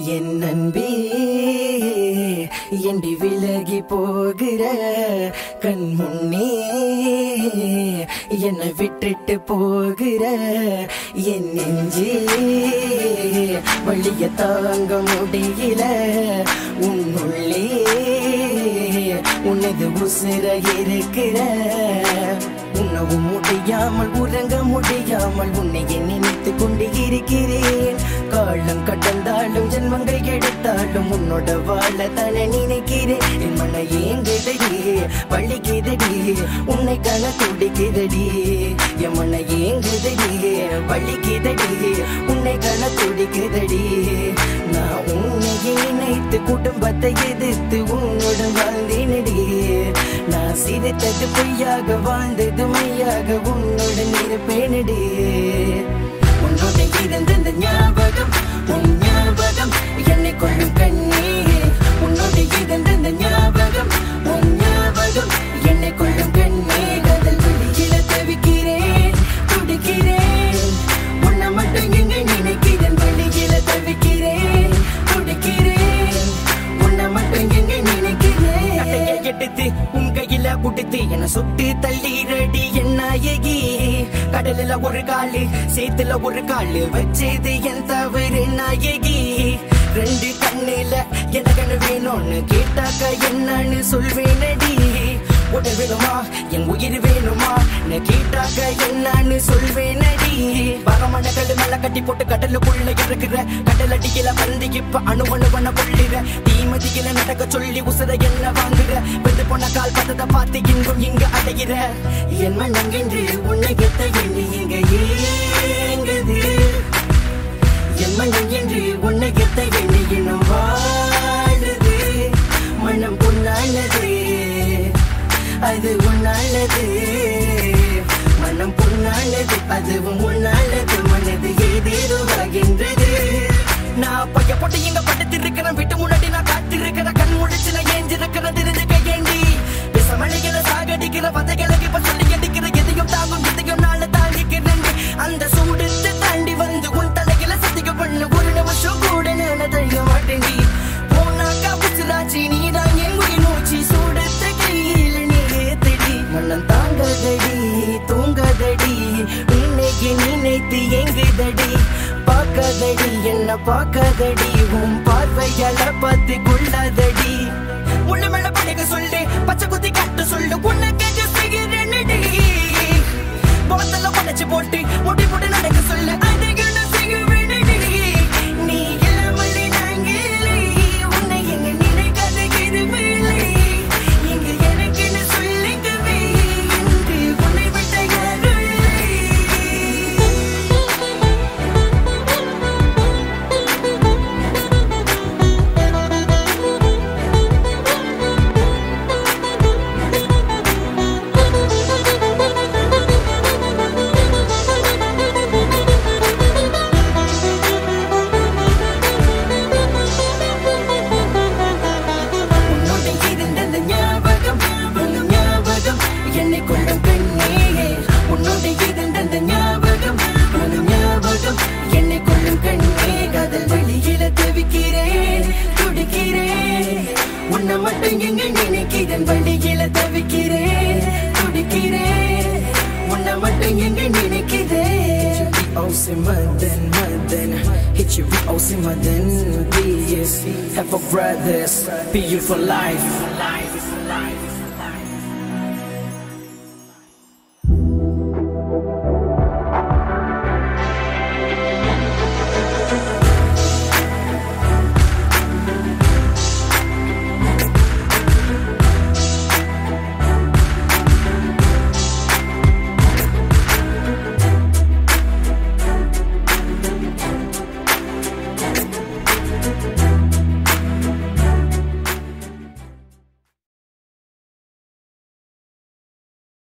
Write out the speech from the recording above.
என் நன்பே எண்டி விலகி போகிற கண் முன்னே என்னை விட்டுட்டு போகிற என் நெஞ்சே வழிய தாங்க முடியல உன்னுள்ளே உனது உசிர இருக்கிற உணவும் முடியாமல் உறங்க முடியாமல் உன்னை நினைத்து கொண்டு இருக்கிறேன் காலம் கடந்தாலும் ஜென்மங்கள் எடுத்தாலும் உன்னோட வாழ தானே நினைக்கிறேன் என் மன ஏங்குதடி வலிக்குதடி உன்னை கண துடிக்குதடி என் மன ஏங்குதடி வலிக்குதடி உன்னை கண துடிக்குதடி நான் உன்னை நினைத்து குடும்பத்தை எதிர்த்து உன்னுடன் வாழ்ந்தேனடி நான் சிரித்தது பொய்யாக வாழ்ந்தது மையாக உன்னுடன் இருப்பேனடி உன்னோட இருந்த ஞாபகம் உன் ஞாபகம் என்னை கொள்ளும் கண்ணே உன்னோட இருந்த ஞாபகம் உன் ஞாபகம் என்னை கொள்ளும் கண்ணே கதல் வெளியில தவிக்கிறேன் துடிக்கிறேன் உன்னை மட்டும் எங்க நினைக்கிறேன் வெளியில தவிக்கிறேன் துடிக்கிறேன் உன்னை மட்டும் எங்க நினைக்கிறேன் கட்டைய எடுத்து உன் கையில குடுத்து என்ன சுட்டு தள்ளிரடி என்ன நாயகி கடலில ஒரு காலு சேத்துல ஒரு காலு வச்சது என் தவறு நாயகி ரெண்டு கண்ணுல எனக்கு வேணும்னு கேட்டாக்க என்னன்னு சொல்வேனடி உடல் வேணுமா என் உயிர் வேணுமா நான் கேட்டாக்க என்னன்னு சொல்வேனடி பகமான கல்லு மேல கட்டி போட்டு கடலுக்குள்ள இருக்கிற கடல் அடியில வந்து இப்ப அணு அணுவன கொள்ளுற தீமதியில நடக்க சொல்லி உசுர என்ன வாங்குற வெந்து போன கால் பதத்தை பார்த்து இங்கும் இங்க அடைகிற என் மனம் என்று உன்னை கெத்த எண்ணி இங்க ஏங்குது என் மனம் என்று உன்னை கெத்த எண்ணி இன்னும் வாழுது மனம் பொன்னானது அது உன்னானது மனம் பொன்னானது அதுவும் உன்னானது மனது ஏதேதுவாகின்றது நான் பைய போட்டு இங்க படுத்து இருக்கிறேன் வீட்டு முன்னாடி நான் காத்து இருக்கிற கண் முடிச்சு நான் ஏஞ்சிருக்கிறேன் தெரிஞ்சுக்க ஏண்டி விசமணிகளை சாகடிக்கிற வதைகளை இப்ப சொல்லி அடிக்கிற எதையும் தாங்கும் எதையும் நாள தாங்கிக்கிறேன் அந்த சூடுத்து தாண்டி வந்து உன் தலையில சத்திக்க பண்ணு ஒரு நிமிஷம் கூட நான் தழுக மாட்டேன்டி போனாக்கா புச்சுராச்சி நீதான் என் உயிர் மூச்சு சூடத்த கையில் நீ ஏத்தடி மனம் தாங்காதடி தூங்காதடி இன்னைக்கு நினைத்து எங்குதடி பார்க்காதடி என்ன பார்க்காதடி உன் பார்வையால பார்த்து கொள்ளாதடி உள்ள மேல படிக்க சொல்லு பச்சை குத்தி கட்டு சொல்லு உன்னை கேட்டு செய்கிறேன்டி முகத்துல உடைச்சு போட்டு முடி போட்டு நடக்க சொல்லு அதுக்கு நான் செய்கிறேன்டி நீ இல்லாமலே நாங்க இல்லை உன்னை எங்க நினைக்காத எதுவுமில்லை இங்கு எனக்குன்னு சொல்லிக்கவே என்று உன்னை விட்ட யாரும் இல்லை உன்னோட இருந்த ஞாபகம் உன் ஞாபகம் என்னை கொள்ளும் கண்ணே உன்னோட இருந்த ஞாபகம் உன் ஞாபகம் என்னை கொள்ளும் கண்ணே காதல் வழியில தவிக்கிறேன் துடிக்கிறேன் உன்னை மட்டும் எங்க நினைக்கிறேன் வழியில தவிக்கிறேன் துடிக்கிறேன் உன்னை மட்டும் எங்க நினைக்கிறேன் Aussie Madan, Madan Hit you with Aussie Madan Yes, have a brothers Be you for life